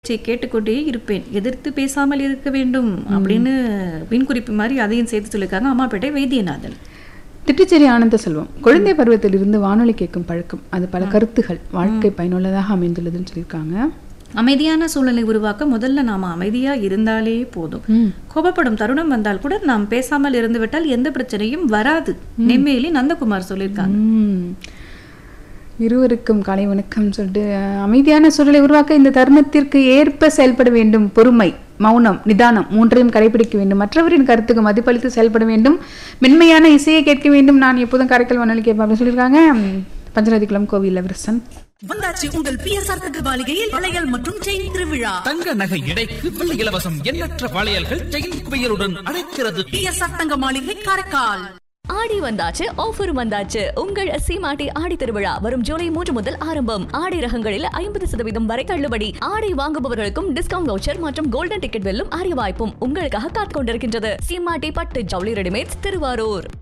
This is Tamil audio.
சரி கேட்டுக்கொண்டே இருப்பேன் எதிர்த்து பேசாமல் இருக்க வேண்டும் அப்படின்னு பின்குறிப்பு மாதிரி அதையும் சேர்த்து சொல்லியிருக்காங்க அம்மாப்பேட்டை வைத்தியநாதன் திட்டுச்சேரி ஆனந்த செல்வம் குழந்தை பருவத்திலிருந்து வானொலி கேட்கும் பழக்கம் அது பல கருத்துகள் வாழ்க்கை பயனுள்ளதாக அமைந்துள்ளதுன்னு சொல்லியிருக்காங்க அமைதியான சூழலை உருவாக்க முதல்ல நாம அமைதியா இருந்தாலே போதும் ம். கோபப்படும் தருணம் வந்தால் கூட நாம் பேசாமல் இருந்து விட்டால் எந்த பிரச்சனையும் வராது நெம்மேலி நந்தகுமார் சொல்லியிருக்காங்க ம். இருவருக்கும் காலை வணக்கம் சொல்லிட்டு அஹ், அமைதியான சூழலை உருவாக்க இந்த தருணத்திற்கு ஏற்ப செயல்பட வேண்டும் பொறுமை மௌனம் நிதானம் மூன்றையும் கடைபிடிக்க வேண்டும் மற்றவரின் கருத்துக்கு மதிப்பளித்து செயல்பட வேண்டும் மென்மையான இசையை கேட்க வேண்டும் நான் எப்போதும் காரைக்கால் வானொலி கேட்பேன் அப்படின்னு சொல்லியிருக்காங்க ம், பஞ்சநதிக்குளம் கோவில் இளவரசன் வந்தாச்சு உங்கள் பிஎஸ்ஆர் தங்க மாளிகையில் வளையல் மற்றும் செயின் திருவிழா தங்க நகை எடைக்கு வெள்ளி இலவசம் எண்ணற்ற வளையல்கள் செயின் குவியலுடன் அழைக்கிறது பிஎஸ்ஆர் தங்க மாளிகை காரைக்கால் ஆடி வந்தாச்சு ஆஃபரும் வந்தாச்சு உங்கள் சீமாட்டி ஆடி திருவிழா வரும் ஜூலை மூன்று முதல் ஆரம்பம் ஆடை ரகங்களில் ஐம்பது சதவீதம் வரை தள்ளுபடி ஆடை வாங்குபவர்களுக்கும் டிஸ்கவுண்ட் வவுச்சர் மற்றும் கோல்டன் டிக்கெட் வெல்லும் அரிய வாய்ப்பும் உங்களுக்காக காத்துக் கொண்டிருக்கின்றது சீமாட்டி பட்டு ஜவுளி ரெடிமேட்ஸ் திருவாரூர்